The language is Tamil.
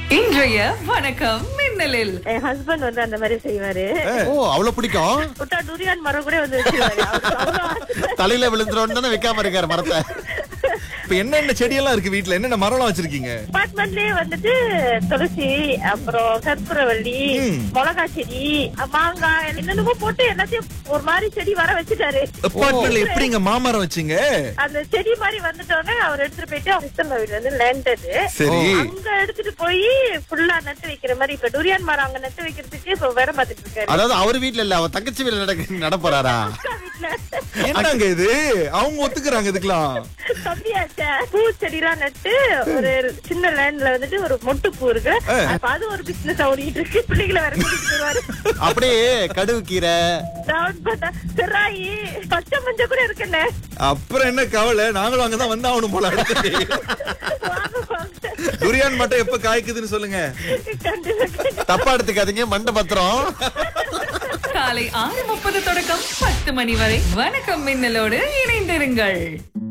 இன்றைய வணக்கம் மின்னலில் என் ஹஸ்பண்ட் வந்து அந்த மாதிரி செய்வாரு ஓ அவ்வளவு பிடிக்கும் விட்டா டூரியான் மரம் கூட வந்து வச்சிருவாரு அவருக்கு அவ்வளவு ஆசை. தலையில விழுந்துரும் தானே வைக்காம இருக்காரு மரத்தை இப்ப என்னென்ன செடியெல்லாம் இருக்கு வீட்ல என்னென்ன மரம்லாம் வச்சிருக்கீங்க அபார்ட்மெண்ட்லயே வந்துட்டு துளசி அப்புறம் கற்பூரவள்ளி மிளகா செடி மாங்காய் என்னென்னமோ போட்டு எல்லாத்தையும் ஒரு மாதிரி செடி வர வச்சுட்டாரு அப்பார்ட்மெண்ட்ல எப்படிங்க மாமரம் வச்சீங்க அந்த செடி மாதிரி வந்துட்டோன்னே அவர் எடுத்துட்டு போயிட்டு அவர் சிஸ்டம் வீடு வந்து லேண்டது சரி அங்க எடுத்துட்டு போய் ஃபுல்லா நட்டு வைக்கிற மாதிரி இப்ப டூரியான் மரம் அங்க நட்டு வைக்கிறதுக்கு இப்ப வேற பார்த்துட்டு இருக்காரு அதாவது அவர் வீட்ல இல்ல அவர் தங்கச்சி வீட்ல நடக்க நட போறாரா அக்கா வீட்டுல என்னங்க இது அவங்க ஒத்துக்குறாங்க இதுக்கெல்லாம் தம்பியாச்சே பூச்செடிலாம் நட்டு ஒரு சின்ன லேண்ட்ல வந்துட்டு ஒரு மொட்டு பூ இருக்கு அப்ப அது ஒரு பிசினஸ் ஓடிட்டு இருக்கு பிள்ளைகளை வேற கூட்டிட்டு வருவாரு அப்படியே கடுகு கீரை டவுன் பண்ண சிராயி பச்சை மஞ்சள் கூட இருக்குண்ணே அப்புறம் என்ன கவலை நாங்களும் அங்கதான் வந்தாகணும் போல அடுத்து வாங்க, வாங்க. துரியான் மட்டும் எப்ப காய்க்குதுன்னு சொல்லுங்க கண்டிப்பா தப்பா எடுத்துக்காதீங்க மண்டை பத்திரம் காலை ஆறு முப்பது தொடக்கம் பத்து மணி வரை வணக்கம் மின்னலோடு இணைந்திருங்கள்